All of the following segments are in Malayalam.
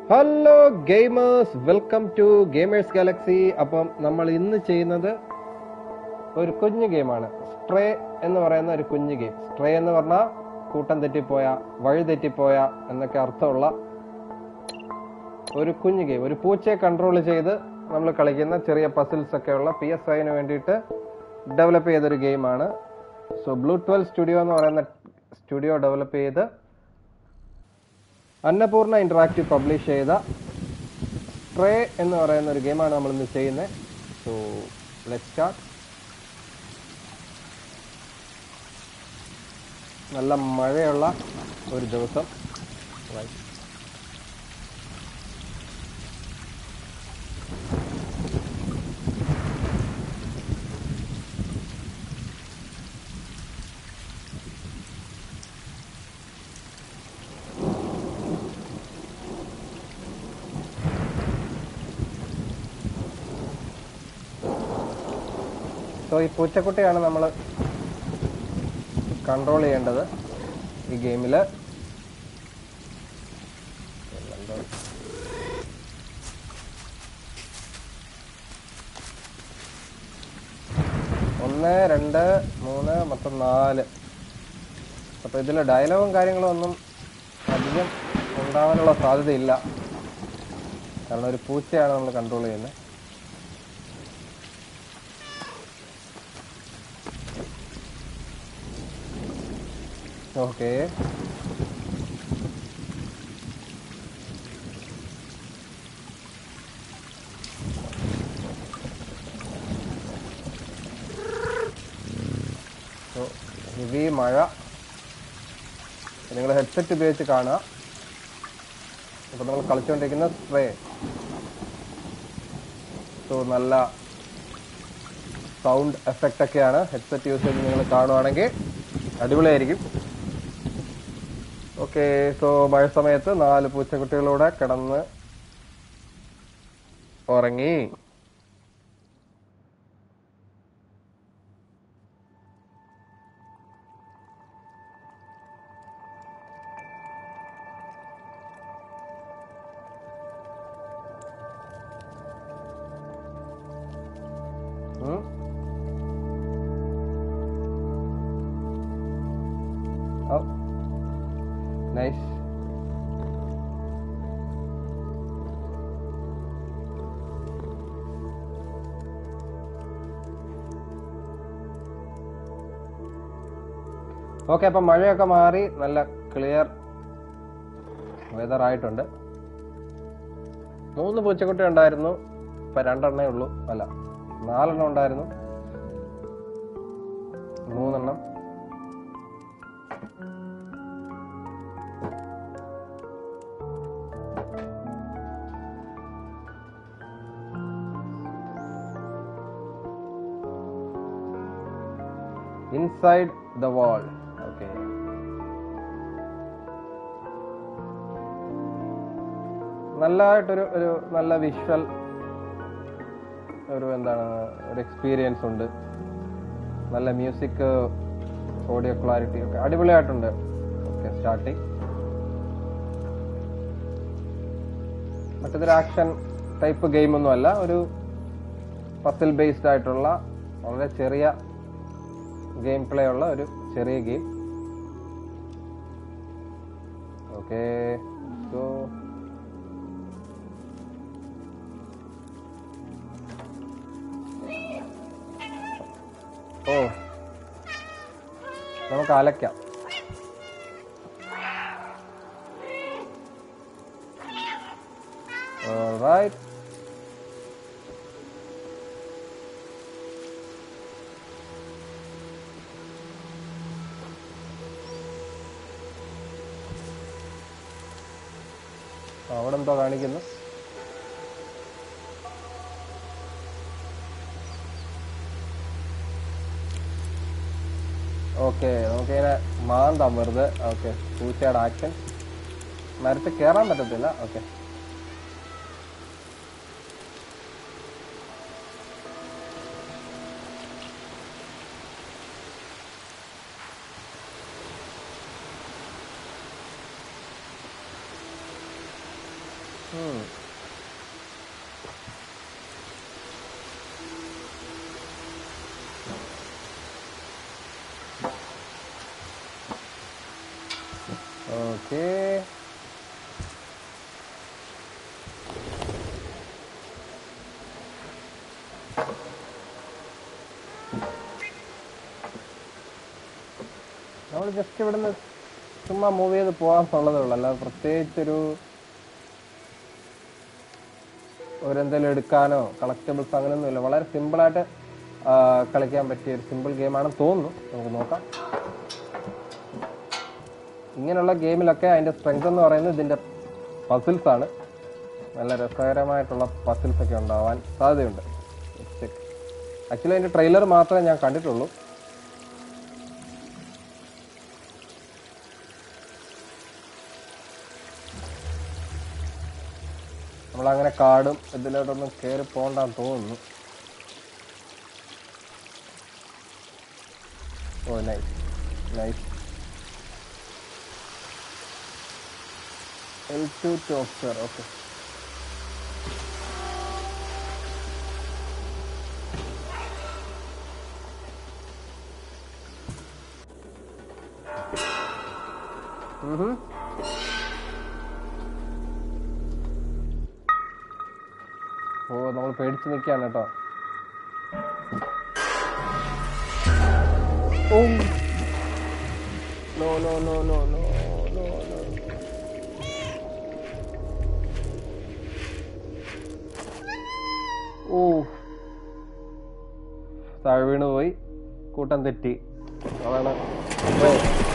Hello gamers welcome to gamers galaxy അപ്പം നമ്മൾ ഇന്ന് ചെയ്യുന്നത് ഒരു കുഞ്ഞു ഗെയിമാണ് സ്ട്രേ എന്ന് പറയുന്ന ഒരു കുഞ്ഞു ഗെയിം സ്ട്രേ എന്ന് പറഞ്ഞാൽ കൂട്ടം തെറ്റിപ്പോയ വഴി തെറ്റിപ്പോയ എന്നൊക്കെ അർത്ഥമുള്ള ഒരു കുഞ്ഞു ഗെയിം ഒരു പൂച്ചയെ കൺട്രോൾ ചെയ്ത് നമ്മൾ കളിക്കുന്ന ചെറിയ പസിൽസ് ഒക്കെ ഉള്ള പി എസ് ഐന് വേണ്ടിയിട്ട് ഡെവലപ്പ് ചെയ്തൊരു ഗെയിമാണ് സോ ബ്ലൂ ട്വൽവ് സ്റ്റുഡിയോ എന്ന് പറയുന്ന സ്റ്റുഡിയോ ഡെവലപ്പ് ചെയ്ത് അന്നപൂർണ ഇന്ററാക്റ്റീവ് പബ്ലിഷ് ചെയ്ത സ്ട്രേ എന്ന് പറയുന്ന ഒരു ഗെയിമാണ് നമ്മൾ ഇന്ന് ചെയ്യുന്നത് സോ ലെറ്റ് സ്റ്റാർട്ട് നല്ല മഴയുള്ള ഒരു ദിവസം Right. സോ ഈ പൂച്ചക്കുട്ടിയാണ് നമ്മൾ കൺട്രോൾ ചെയ്യേണ്ടത് ഈ ഗെയിമില് ഒന്ന് രണ്ട് മൂന്ന് മൊത്തം നാല് അപ്പൊ ഇതിൽ ഡയലോഗും കാര്യങ്ങളും ഒന്നും അധികം ഉണ്ടാവാനുള്ള സാധ്യതയില്ല കാരണം ഒരു പൂച്ചയാണ് നമ്മൾ കൺട്രോൾ ചെയ്യുന്നത് ഓക്കെ ഹെവി മഴ നിങ്ങൾ ഹെഡ്സെറ്റ് ഉപയോഗിച്ച് കാണുക ഇപ്പൊ നമ്മൾ കളിച്ചുകൊണ്ടിരിക്കുന്ന സ്പ്രേ സോ നല്ല സൗണ്ട് എഫക്റ്റ് ഒക്കെയാണ് ഹെഡ്സെറ്റ് യൂസ് ചെയ്ത് നിങ്ങൾ കാണുവാണെങ്കിൽ അടിപൊളിയായിരിക്കും ഓക്കെ സോ മഴ സമയത്ത് നാല് പൂച്ചക്കുട്ടികളൂടെ കിടന്ന് ഉറങ്ങി ഉം. Oh. Nice. ഓക്കെ അപ്പൊ മഴയൊക്കെ മാറി നല്ല ക്ലിയർ വെതർ ആയിട്ടുണ്ട് മൂന്ന് പൂച്ചക്കുട്ടി ഉണ്ടായിരുന്നു ഇപ്പൊ രണ്ടെണ്ണേ ഉള്ളൂ അല്ല നാലെണ്ണം ഉണ്ടായിരുന്നു മൂന്നെണ്ണം ഇൻസൈഡ് ദ വാൾ ഓക്കെ നല്ലതായിട്ടൊരു ഒരു നല്ല വിഷ്വൽ ഒരു എന്താണ് ഒരു എക്സ്പീരിയൻസ് ഉണ്ട് നല്ല മ്യൂസിക് ഓഡിയോ ക്ലാരിറ്റി ഒക്കെ അടിപൊളിയായിട്ടുണ്ട് ഓക്കെ സ്റ്റാർട്ടിങ് മറ്റേതൊരു ആക്ഷൻ ടൈപ്പ് ഗെയിം ഒന്നും അല്ല ഒരു പസിൽ ബേസ്ഡ് ആയിട്ടുള്ള വളരെ ചെറിയ ഗെയിം പ്ലേ ഉള്ള ഒരു ചെറിയ ഗെയിം ഓക്കെ സോ ഓ നമുക്ക് അലക്കാം Alright. അവിടെ എന്തോ കാണിക്കുന്നു ഓക്കെ നമുക്കിങ്ങനെ മാന്താം വെറുതെ ഓക്കെ പൂച്ചയുടെ ആക്ഷൻ മരത്തിൽ കയറാൻ പറ്റത്തില്ല ഓക്കെ ഉം. ഓക്കേ നമ്മൾ ജസ്റ്റ് ഇവിടുന്ന് ചുമ്മാ മൂവ് ചെയ്ത് പോകാന്നുള്ളതേ ഉള്ളൂ അല്ലാതെ പ്രത്യേകിച്ചൊരു ഒരെന്തെങ്കിലും എടുക്കാനോ കളക്റ്റബിൾസ് അങ്ങനെയൊന്നുമില്ല വളരെ സിമ്പിളായിട്ട് കളിക്കാൻ പറ്റിയ ഒരു സിമ്പിൾ ഗെയിമാണെന്ന് തോന്നുന്നു നമുക്ക് നോക്കാം ഇങ്ങനെയുള്ള ഗെയിമിലൊക്കെ അതിന്റെ സ്ട്രെങ്ത് എന്ന് പറയുന്നത് ഇതിന്റെ പസിൽസ് ആണ് നല്ല രസകരമായിട്ടുള്ള പസിൽസ് ഒക്കെ ഉണ്ടാവാൻ സാധ്യതയുണ്ട് ആക്ച്വലി അതിന്റെ ട്രെയിലർ മാത്രമേ ഞാൻ കണ്ടിട്ടുള്ളൂ നമ്മളങ്ങനെ കാടും ഇതിലോട്ടൊന്നും കയറി പോകണ്ടെന്ന് തോന്നുന്നു ഓ നൈസ് നൈസ് എൽ ടു ടോപ്സർ ഓക്കെ ഓ നമ്മൾ പേടിച്ച് നിൽക്കുകയാണ് കേട്ടോ ഓ no no no no no no no ഓ താഴെ വീണ് പോയി കൂട്ടം തെറ്റി അതാണ് ഓ.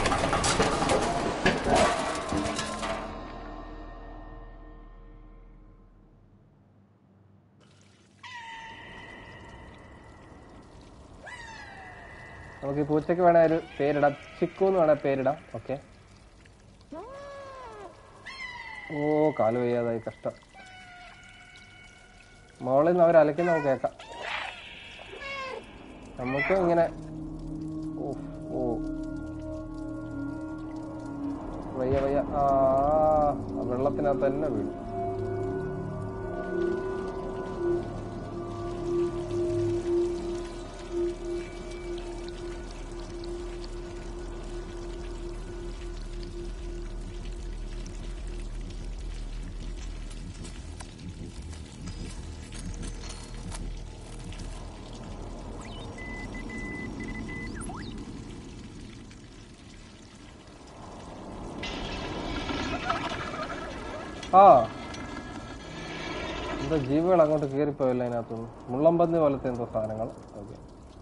നമുക്ക് ഈ പൂച്ചയ്ക്ക് വേണേ ഒരു പേരിടാം ചിക്കു എന്ന് വേണേ പേരിടാം ഓക്കെ ഓ കാല് വയ്യാതായി കഷ്ടം മോളിൽ നിന്ന് അവർ അലക്കുന്ന നമുക്ക് കേൾക്കാം നമുക്ക് ഇങ്ങനെ ഓ ഓ വയ്യ വയ്യ ആ ആ വെള്ളത്തിനകത്ത് തന്നെ വീഴും ആ എന്താ ജീവികൾ അങ്ങോട്ട് കയറിപ്പോയല്ലോ അതിനകത്തുനിന്ന് മുള്ളമ്പന്തി പോലത്തെ എന്തോ സാധനങ്ങൾ ഓക്കെ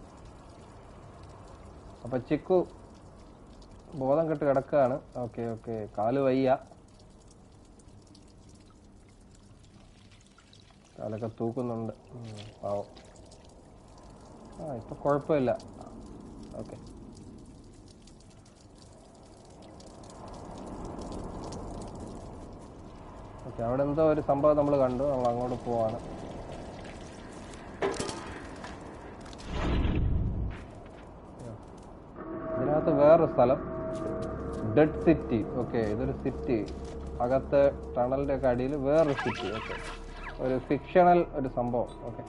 അപ്പൊ ചിക്കു ബോധം കെട്ട് കിടക്കുകയാണ് ഓക്കെ ഓക്കെ കാല് വയ്യ കാലൊക്കെ തൂക്കുന്നുണ്ട് ഉം, പാവം ആ ഇപ്പൊ കുഴപ്പമില്ല ഓക്കെ ഓക്കെ അവിടെ എന്തോ ഒരു സംഭവം നമ്മൾ കണ്ടു നമ്മൾ അങ്ങോട്ട് പോവാണ് ഇതിനകത്ത് വേറൊരു സ്ഥലം ഡെഡ് സിറ്റി ഓക്കെ ഇതൊരു സിറ്റി അകത്ത് ടണലിന്റെ ഒക്കെ അടിയിൽ വേറൊരു സിറ്റി ഓക്കെ ഒരു ഫിക്ഷണൽ ഒരു സംഭവം okay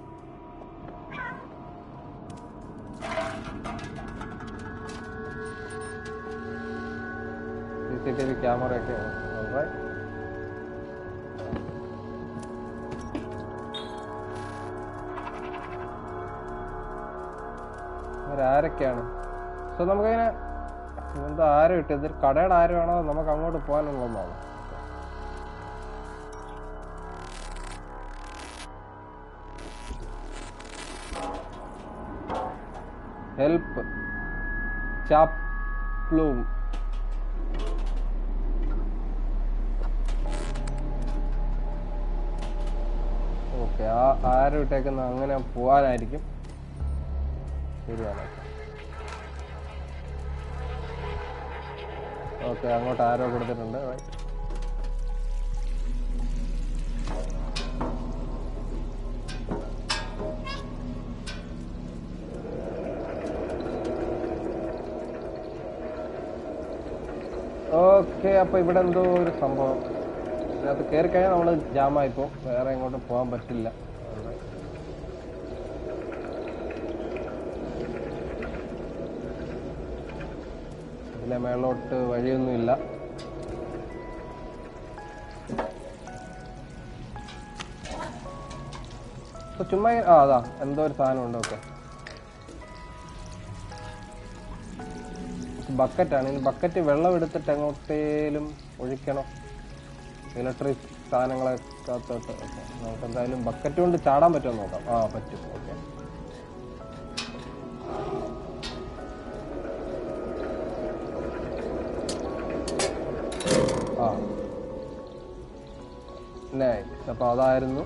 C C T V camera ഒക്കെ alright. ആരൊക്കെയാണ് സോ നമുക്കങ്ങനെ എന്താ ആരും ഇട്ട് ഇതൊരു കടയുടെ ആരുമാണോ നമുക്ക് അങ്ങോട്ട് പോകാനുള്ളതാണ് ഹെൽപ്പ് ചാപ്ലൂം ഓക്കെ ആ ആരും ഇട്ടേക്കുന്ന അങ്ങനെ പോവാനായിരിക്കും ശരിയാണ് ഓക്കെ അങ്ങോട്ട് ആരോ കൊടുത്തിട്ടുണ്ട് right. ഓക്കെ അപ്പൊ ഇവിടെ എന്തോ ഒരു സംഭവം ഇതിനകത്ത് കയറി കഴിഞ്ഞാൽ നമ്മൾ ജാമായിപ്പോ വേറെ എങ്ങോട്ടും പോകാൻ പറ്റില്ല അതുകൊണ്ട് ഇതിലെ മേളോട്ട് വഴിയൊന്നുമില്ല ഇപ്പൊ ചുമ്മാ ഇങ്ങനെ- ആ അതാ എന്തോ ഒരു സാധനം ഉണ്ട് ഓക്കെ ബക്കറ്റാണ് ഈ ബക്കറ്റ് വെള്ളം എടുത്തിട്ട് എങ്ങോട്ടേലും ഒഴിക്കണം ഇലക്ട്രിക് സാധനങ്ങളൊക്കെ അകത്തോട്ട് ഓക്കെ നമുക്ക് എന്തായാലും ബക്കറ്റ് കൊണ്ട് ചാടാൻ പറ്റുമോ നോക്കാം ആ പറ്റും ഓക്കെ ആ നൈസ് അപ്പൊ അതായിരുന്നു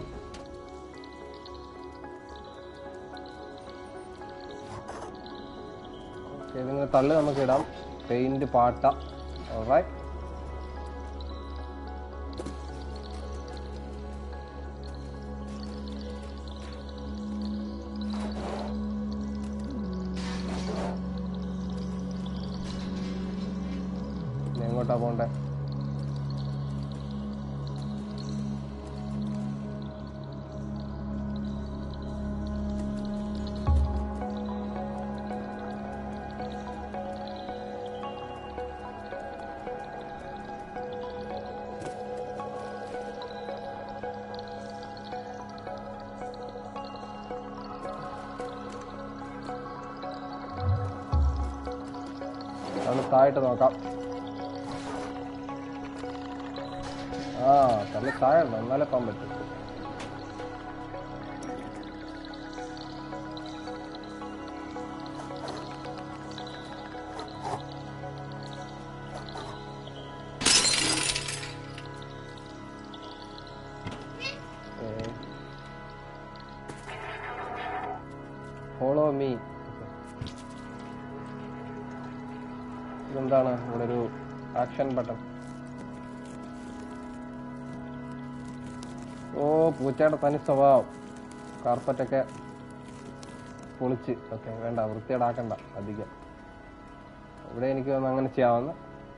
ഓക്കെ ഇതിങ്ങനെ തള്ളി നമുക്ക് ഇടാം പെയിന്റ് പാട്ട alright. ഇനി എങ്ങോട്ടാ പോണ്ടേ നമ്മൾ താഴോട്ട് നോക്കാം ആ തള്ളി താഴെ ഉണ്ടോ എന്നാലേ പോകാൻ പറ്റും ഫോളോ മീ ഇതെന്താണ് ഇവിടെ ഒരു ആക്ഷൻ ബട്ടൺ ഓ പൂച്ചയുടെ തനി സ്വഭാവം കാർപ്പറ്റൊക്കെ പൊളിച്ച് ഓക്കെ വേണ്ട വൃത്തിയേടാക്കണ്ട അധികം ഇവിടെ എനിക്ക് തോന്നുന്നു അങ്ങനെ ചെയ്യാവുന്ന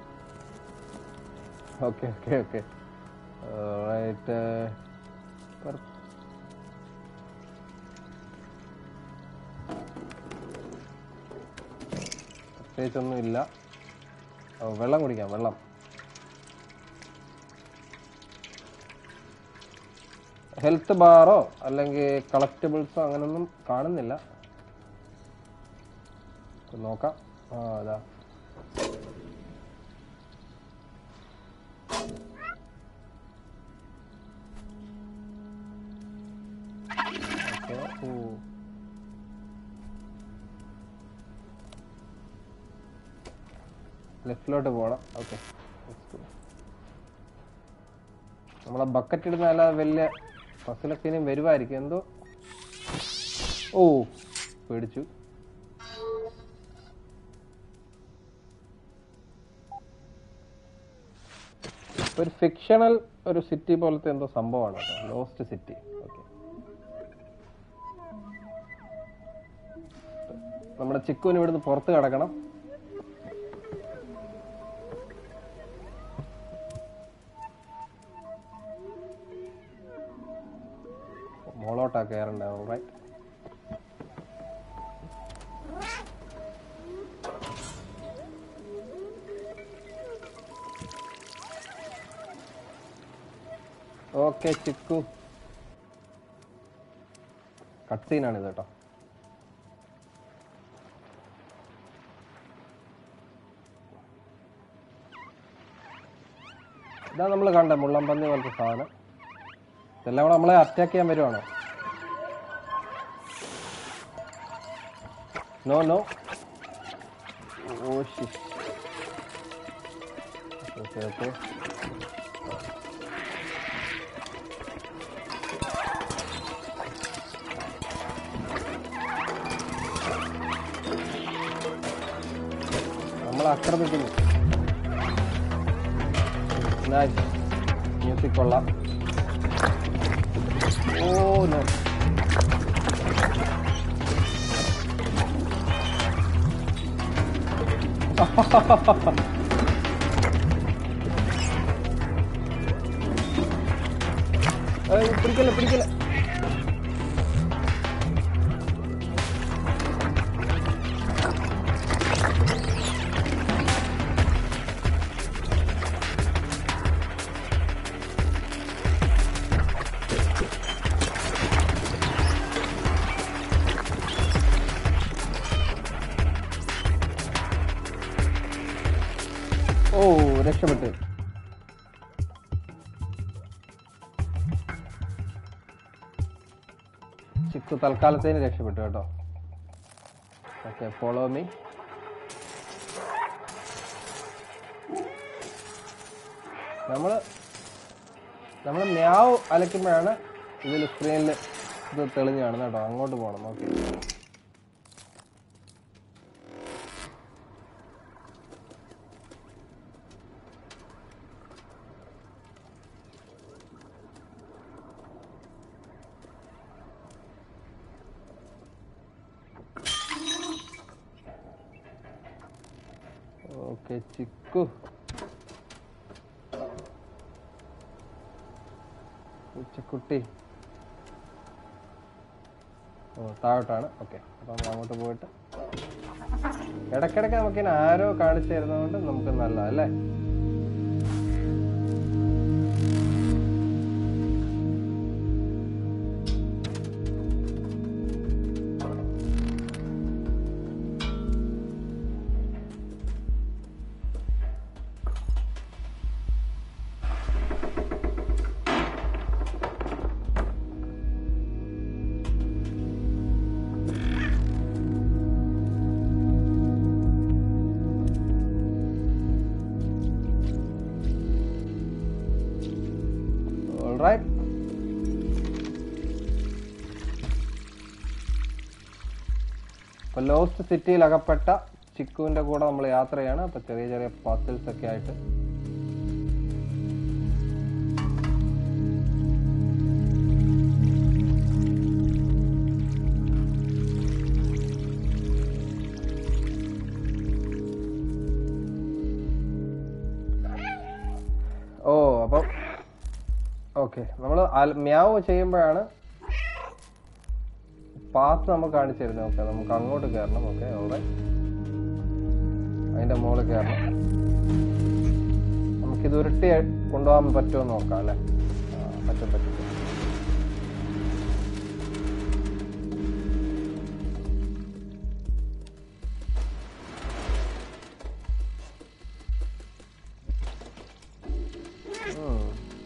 ഓക്കെ ഓക്കെ ഓക്കെ റൈറ്റ് പ്രത്യേകിച്ചൊന്നും ഇല്ല ഓ, വെള്ളം കുടിക്കാം വെള്ളം ഹെൽത്ത് ബാറോ അല്ലെങ്കിൽ കളക്റ്റബിൾസോ അങ്ങനൊന്നും കാണുന്നില്ല നോക്കാം ആ അതാ ഓക്കെ ഓ ലെഫ്റ്റിലോട്ട് പോകണം ഓക്കെ നമ്മളെ ബക്കറ്റ് ഇടുന്ന അല്ലാതെ വലിയ ഫസിലൊക്കെ ഇനിയും വരുമായിരിക്കും എന്തോ ഓ പേടിച്ചു ഒരു ഫിക്ഷണൽ ഒരു സിറ്റി പോലത്തെ എന്തോ സംഭവമാണ് ലോസ്റ്റ് സിറ്റി ഓക്കെ നമ്മുടെ ചിക്കുവിന് ഇവിടുന്ന് പുറത്ത് കിടക്കണം മോളോട്ടാ കയറണ്ടാവും റൈറ്റ് ഓക്കെ ചിക്കു കട്ട് സീനാണ് ഇത് കേട്ടോ ഇതാ നമ്മൾ കണ്ട മുള്ളംപന്നി പോലത്തെ സാധനം ഇതെല്ലാം കൂടെ നമ്മളെ അറ്റാക്ക് ചെയ്യാൻ വരുവാണോ നോ നോ ഓ ശി ഓക്കെ ഓക്കെ നമ്മൾ ആക്രമിക്കുന്നു മ്യൂസിക് കൊള്ളാം ഓ നോ ഏയ്, പിടിക്കല്ലേ പിടിക്കല്ലേ ഓ രക്ഷപ്പെട്ടു ചിക്കു തൽക്കാലത്തേന് രക്ഷപ്പെട്ടു കേട്ടോ ഓക്കെ ഫോളോ മീ നമ്മള് നമ്മൾ മ്യാവ് അലക്കുമ്പോഴാണ് ഇതിൽ സ്ക്രീനിൽ ഇത് തെളിഞ്ഞ് കാണുന്നത് കേട്ടോ അങ്ങോട്ട് പോകണം ഓക്കെ ഓക്കെ ചിക്കു ഉച്ചക്കുട്ടി ഓ താഴോട്ടാണ് ഓക്കെ അപ്പം നമ്മൾ അങ്ങോട്ട് പോയിട്ട് ഇടയ്ക്കിടയ്ക്ക് നമുക്കിങ്ങനെ ആരോ കാണിച്ചു തരുന്നതുകൊണ്ട് നമുക്ക് നല്ല അല്ലേ Alright. അപ്പൊ ലോസ്റ്റ് സിറ്റിയിൽ അകപ്പെട്ട ചിക്കുവിന്റെ കൂടെ നമ്മൾ യാത്രയാണ് അപ്പൊ ചെറിയ ചെറിയ പസിൽസ് ഒക്കെ ആയിട്ട് ഓ അപ്പം ഓക്കെ നമ്മൾ മ്യാവ് ചെയ്യുമ്പോഴാണ് പാത്ത് നമുക്ക് കാണിച്ചു തരുന്നത് ഓക്കെ നമുക്ക് അങ്ങോട്ട് കയറണം ഓക്കെ അവിടെ അതിന്റെ മുകളിൽ കയറണം നമുക്കിത് ഉരുട്ടി കൊണ്ടുപോകാൻ പറ്റുമോ എന്ന് നോക്കാം അല്ലേ ആ, പറ്റും പറ്റും ഉം.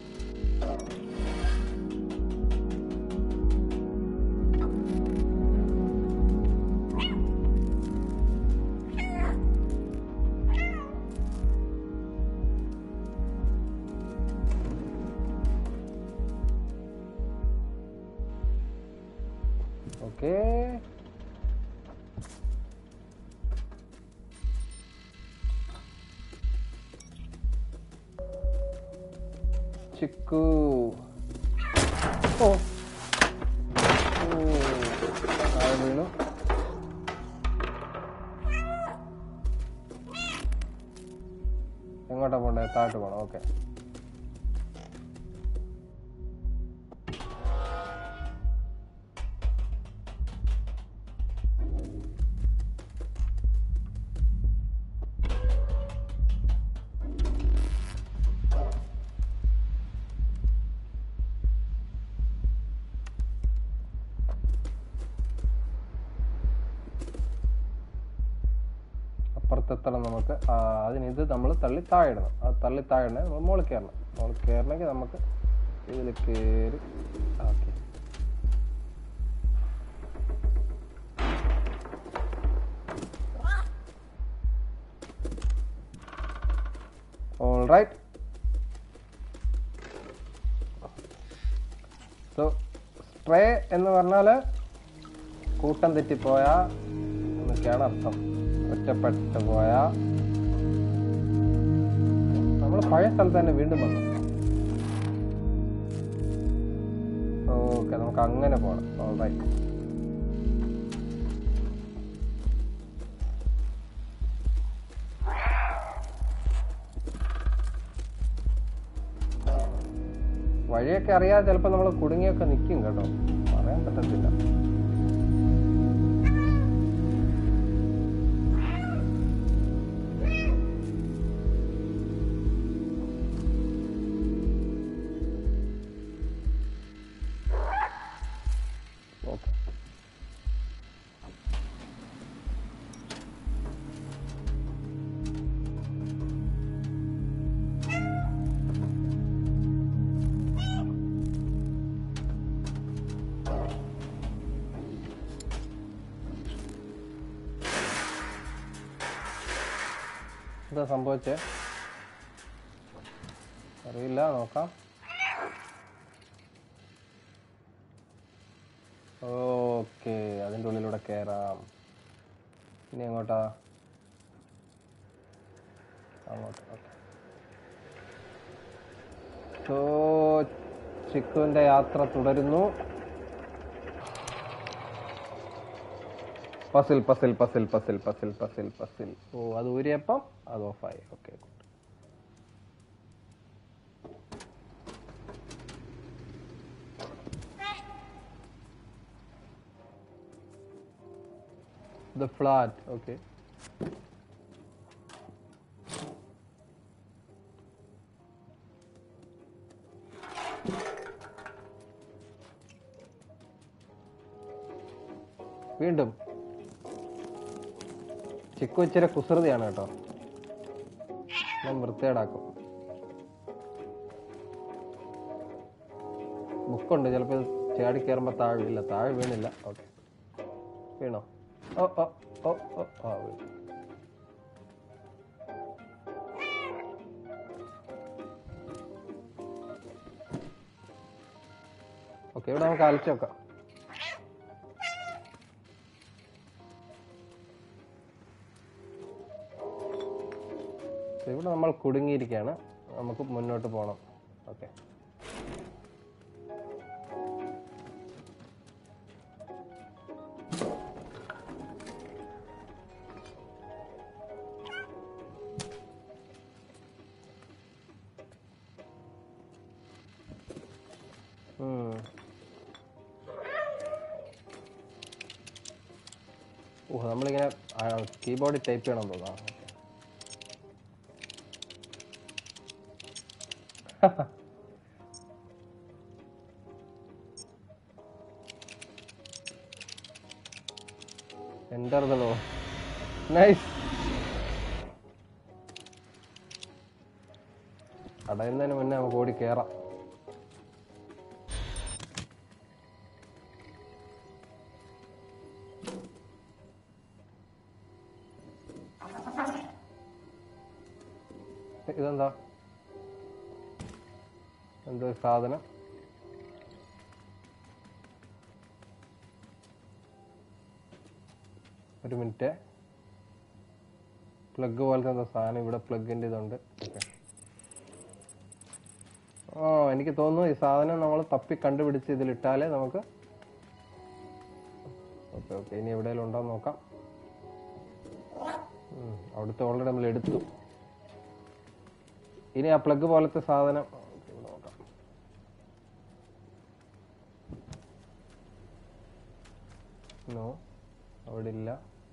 ഓക്കേ ചിക്കു ഓ ഓ താഴെ വീണു എങ്ങോട്ടാ പോണ്ടേ താഴോട്ട് പോണം ഓക്കെ അപ്പുറത്തെത്തണം നമുക്ക് ആ, അതിന് ഇത് നമ്മൾ തള്ളി താഴെ ഇടണം ആ തള്ളി താഴെ ഇടണേ നമ്മൾ മുകളിൽ കയറണം മുകളിൽ കയറണമെങ്കിൽ നമുക്ക് ഇതിൽ കയറി okay all right so Stray എന്ന് പറഞ്ഞാൽ കൂട്ടം തെറ്റിപ്പോയ എന്നൊക്കെയാണ് അർത്ഥം ഒറ്റപ്പെട്ടു പോയ നമ്മൾ പഴയ സ്ഥലത്ത് തന്നെ വീണ്ടും വന്നു ഓക്കെ നമുക്ക് അങ്ങനെ പോകണം ഓൾറൈറ്റ് വഴിയൊക്കെ അറിയാതെ ചിലപ്പോൾ നമ്മൾ കുടുങ്ങിയൊക്കെ നിൽക്കും കേട്ടോ പറയാൻ പറ്റത്തില്ല ഓക്കെ എന്താ സംഭവിച്ചേ അറിയില്ല നോക്കാം ഓക്കെ അതിൻ്റെ ഉള്ളിലൂടെ കയറാം ഇനി എങ്ങോട്ടാ അങ്ങോട്ട് ഓക്കെ സോ ചിക്കുവിൻ്റെ യാത്ര തുടരുന്നു puzzle puzzle puzzle puzzle puzzle puzzle puzzle ഓ അത് ഊരിയപ്പം അത് ഓഫായി ഓക്കെ The flat, okay. വീണ്ടും ചിക്കു ഇച്ചിരി കുസൃതിയാണ് കേട്ടോ ഞാൻ വൃത്തികേടാക്കും ബുക്കുണ്ട് ചിലപ്പോൾ ഇത് ചാടി കയറുമ്പോൾ താഴെ വീഴില്ല താഴെ വീണില്ല ഓക്കെ വീണോ ഓ ഓ ഓ ഓ ആ വീണു ഓക്കെ ഇവിടെ നമുക്ക് അലച്ചു നോക്കാം ഇവിടെ നമ്മൾ കുടുങ്ങിയിരിക്കുകയാണ് നമുക്ക് മുന്നോട്ട് പോകണം ഓക്കെ ഓ നമ്മളിങ്ങനെ കീബോർഡിൽ ടൈപ്പ് ചെയ്യണം തോന്നാം okay enter the low nice അടയുന്നതിന് മുന്നേ നമുക്ക് ഓടി കയറാം ഇതെന്താ എന്തോ ഒരു സാധനം ഒരു മിനിറ്റ് പ്ലഗ് പോലത്തെ എന്തോ സാധനം ഇവിടെ പ്ലഗിൻ്റെ ഇതുണ്ട് ഓക്കെ ഓ എനിക്ക് തോന്നുന്നു ഈ സാധനം നമ്മൾ തപ്പി കണ്ടുപിടിച്ച് ഇതിലിട്ടാലേ നമുക്ക് ഓക്കെ ഓക്കെ ഇനി എവിടെയെങ്കിലും ഉണ്ടോ എന്ന് നോക്കാം ഉം, അവിടുത്തെ ഓൾറെഡി നമ്മൾ എടുത്തു ഇനി ആ പ്ലഗ് പോലത്തെ സാധനം ഓക്കേ, ഇവിടെ നോക്കാം നോ അവിടെ ഇല്ല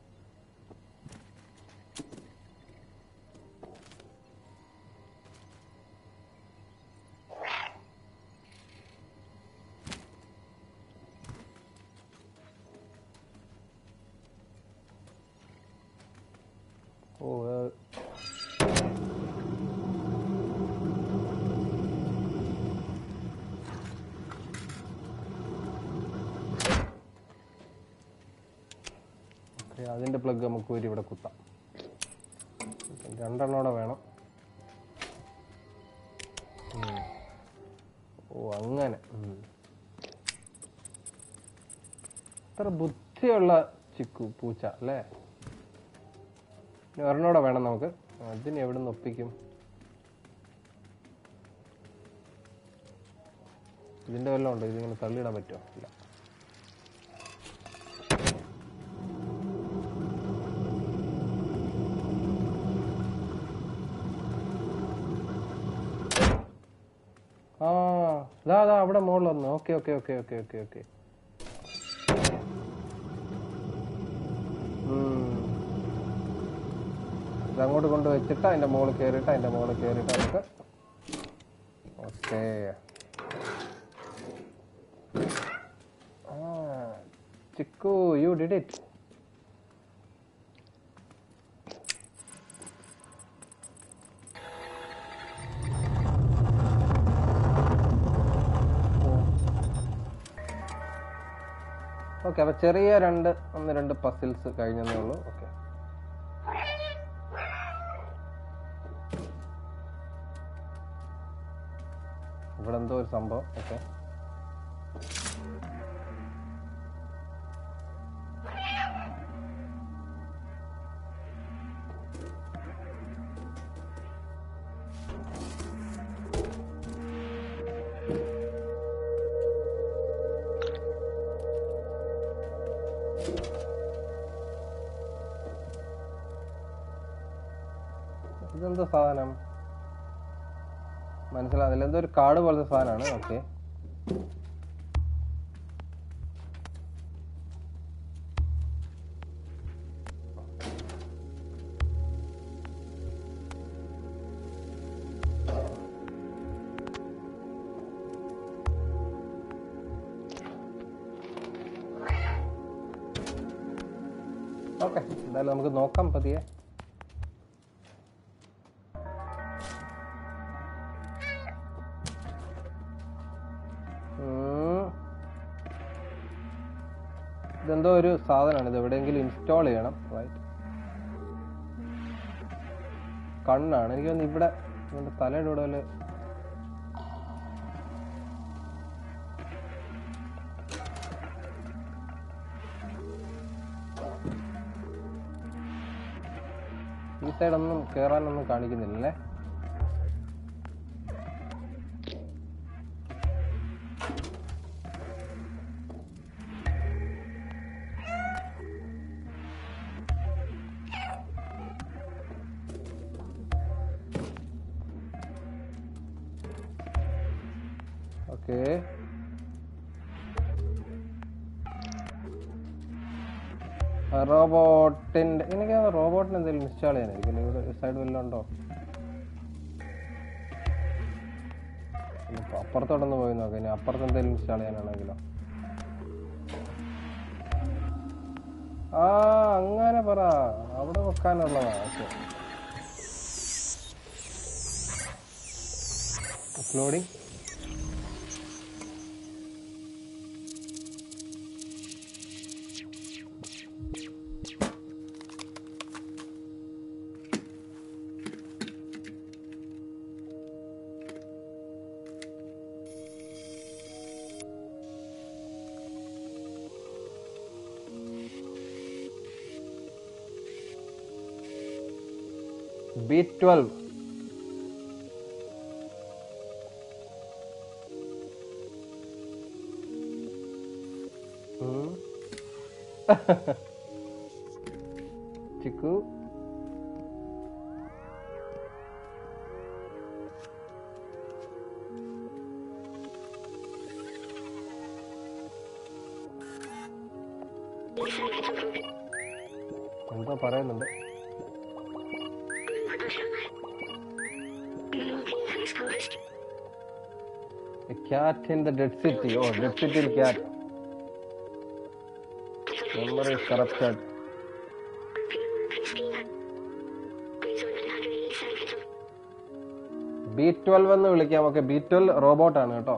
ഓ ഏ- ഓക്കേ, അതിന്റെ പ്ലഗ് നമുക്ക് ഒരു ഇവിടെ കുത്താം രണ്ടെണ്ണോടെ വേണം ഉം. ഓ അങ്ങനെ ഉം. ഇത്ര ബുദ്ധിയുള്ള ചിക്കു പൂച്ച അല്ലേ ഇനി ഒരെണ്ണോടെ വേണം നമുക്ക് അതിന് എവിടെ നിന്ന് ഒപ്പിക്കും ഇതിന്റെ വല്ലതും ഉണ്ടോ ഇതിങ്ങനെ തള്ളിയിടാൻ പറ്റുമോ ഇല്ല ആ ഇതാ അതാ അവിടെ മുകളിൽ വന്നു okay okay okay okay okay okay ഇതങ്ങോട്ട് കൊണ്ട് വെച്ചിട്ട് അതിന്റെ മുകളിൽ കയറിയിട്ട് അതിന്റെ മുകളിൽ കയറിയിട്ട് നമുക്ക് okay Chikku you did it okay അപ്പൊ ചെറിയ രണ്ട് ഒന്ന് രണ്ട് പസിൽസ് കഴിഞ്ഞതേ ഉള്ളൂ ഓക്കെ ഇവിടെ എന്തോ ഒരു സംഭവം ഓക്കെ ഇതെന്തോ സാധനം മനസ്സിലാകുന്നില്ല എന്തോ ഒരു കാർഡ് പോലത്തെ സാധനമാണ് ഓക്കെ ഓക്കെ എന്തായാലും നമുക്ക് നോക്കാം പതിയെ ഉം. ഇതെന്തോ ഒരു സാധനമാണ് ഇത് എവിടെയെങ്കിലും ഇൻസ്റ്റാൾ ചെയ്യണം റൈറ്റ് കണ്ണാണ് എനിക്ക് തോന്നുന്നു ഇവിടെ ഇവന്റെ തലയുടെ ഇവിടെ വല്ല ഈ സൈഡൊന്നും കേറാനൊന്നും കാണിക്കുന്നില്ലല്ലേ ഓക്കെ റോബോട്ടിന്റെ എനിക്ക് റോബോട്ടിന് എന്തെങ്കിലും ഇൻസ്റ്റാൾ ചെയ്യാനായിരിക്കും അല്ലേ? ഇവിടെ സൈഡ് വല്ലതും ഉണ്ടോ ഇനിയിപ്പോ അപ്പുറത്തോട്ടൊന്ന് പോയി നോക്കാം ഇനി അപ്പുറത്ത് എന്തെങ്കിലും ഇൻസ്റ്റാൾ ചെയ്യാനാണെങ്കിലോ ആ അങ്ങനെ പറ അവിടെ വെക്കാനുള്ളതാ okay uploading B twelve Chikku എന്തോ പറയുന്നുണ്ട് A cat in the dead city. Oh, dead city cat. Memory is corrupted. B twelve എന്ന് വിളിക്കാം ഓക്കെ ബി ട്വൽവ് റോബോട്ടാണ് കേട്ടോ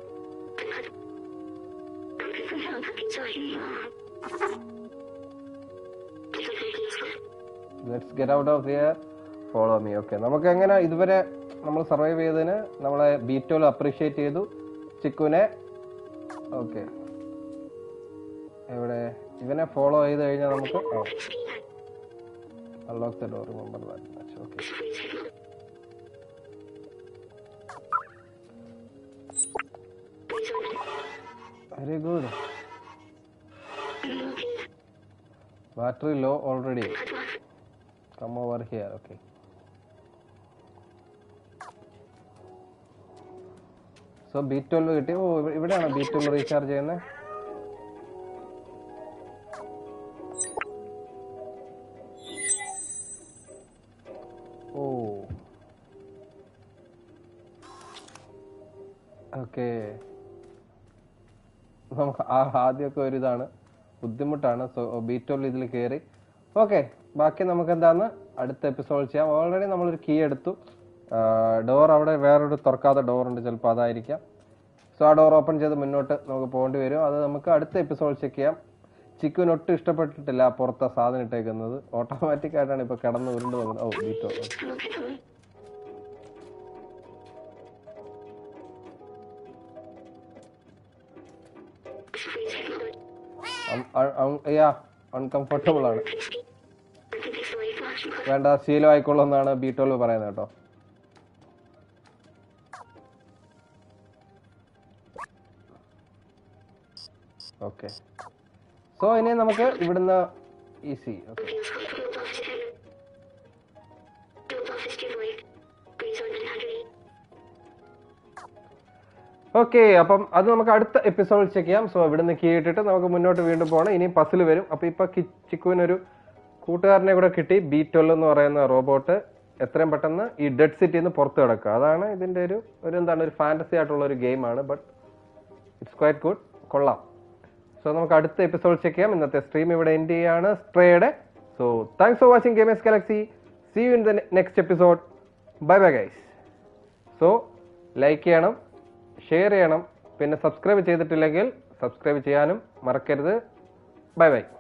let's get out of here follow me okay നമുക്ക് എങ്ങനെ ഇതുവരെ നമ്മൾ സർവൈവ് ചെയ്തതിന് നമ്മളെ ബി ട്വൽവ് അപ്രീഷിയേറ്റ് ചെയ്തു ചിക്കുനെ ഓക്കെ എവിടെ ഇവനെ ഫോളോ ചെയ്ത് കഴിഞ്ഞാൽ നമുക്ക് unlock the door remember that much okay very good battery low already come over here okay so B twelve കിട്ടി ഓ ഇവ- ഇവിടെയാണോ ബി ട്വൽവ് റീചാർജ് ചെയ്യുന്നത് ഓ ഓക്കെ നമുക്ക് ആ ആദ്യമൊക്കെ ഒരു ഇതാണ് ബുദ്ധിമുട്ടാണ് സോ ബി ട്വൽവ് ഇതിൽ കയറി ഓക്കെ ബാക്കി നമുക്ക് എന്താന്ന് അടുത്ത എപ്പിസോഡ് ചെയ്യാം ഓൾറെഡി നമ്മളൊരു കീ എടുത്തു ഡോർ അവിടെ വേറൊരു തുറക്കാത്ത ഡോർ ഉണ്ട് ചിലപ്പോൾ അതായിരിക്കാം സോ ആ ഡോർ ഓപ്പൺ ചെയ്ത് മുന്നോട്ട് നമുക്ക് പോകേണ്ടി വരും അത് നമുക്ക് അടുത്ത എപ്പിസോഡ് ചെക്ക് ചെയ്യാം ചിക്കുവിന് ഒട്ടും ഇഷ്ടപ്പെട്ടിട്ടില്ല ആ പുറത്തെ സാധനം ഇട്ടേക്കുന്നത് ഓട്ടോമാറ്റിക് ആയിട്ടാണ് ഇപ്പൊ കിടന്ന് ഉരുണ്ട് പോകുന്നത് ഓ ബീറ്റോ യാ അൺകംഫർട്ടബിൾ ആണ് വേണ്ട ശീലം ആയിക്കോളൂ എന്നാണ് ബി ട്വൽവ് പറയുന്നത് കേട്ടോ ഓക്കെ സോ ഇനി നമുക്ക് ഇവിടുന്ന് ഈസി ഓക്കെ ഓക്കെ അപ്പം അത് നമുക്ക് അടുത്ത എപ്പിസോഡിൽ ചെക്ക് ചെയ്യാം സോ ഇവിടുന്ന് കീ ഇട്ടിട്ട് നമുക്ക് മുന്നോട്ട് വീണ്ടും പോകണം ഇനി പസിൽ വരും അപ്പൊ ഇപ്പൊ കി- ചിക്കുവിനൊരു കൂട്ടുകാരനെ കൂടെ കിട്ടി ബി ട്വൽവ് എന്ന് പറയുന്ന റോബോട്ട് എത്രയും പെട്ടെന്ന് ഈ ഡെഡ് സിറ്റിയിൽ നിന്ന് പുറത്ത് കിടക്കുക അതാണ് ഇതിന്റെ ഒരു ഒരു എന്താണ് ഒരു ഫാന്റസി ആയിട്ടുള്ള ഒരു ഗെയിമാണ് ബട്ട് ഇറ്റ്സ് ക്വൈറ്റ് ഗുഡ് കൊള്ളാം സോ നമുക്ക് അടുത്ത എപ്പിസോഡ് ചെക്ക് ചെയ്യാം ഇന്നത്തെ സ്ട്രീം ഇവിടെ എൻഡ് ചെയ്യാണ് സ്ട്രേയുടെ so thanks for watching gamers galaxy see you in the next episode bye bye guys so like ചെയ്യണം ഷെയർ ചെയ്യണം പിന്നെ സബ്സ്ക്രൈബ് ചെയ്തിട്ടില്ലെങ്കിൽ സബ്സ്ക്രൈബ് ചെയ്യാനും മറക്കരുത് ബൈ ബൈ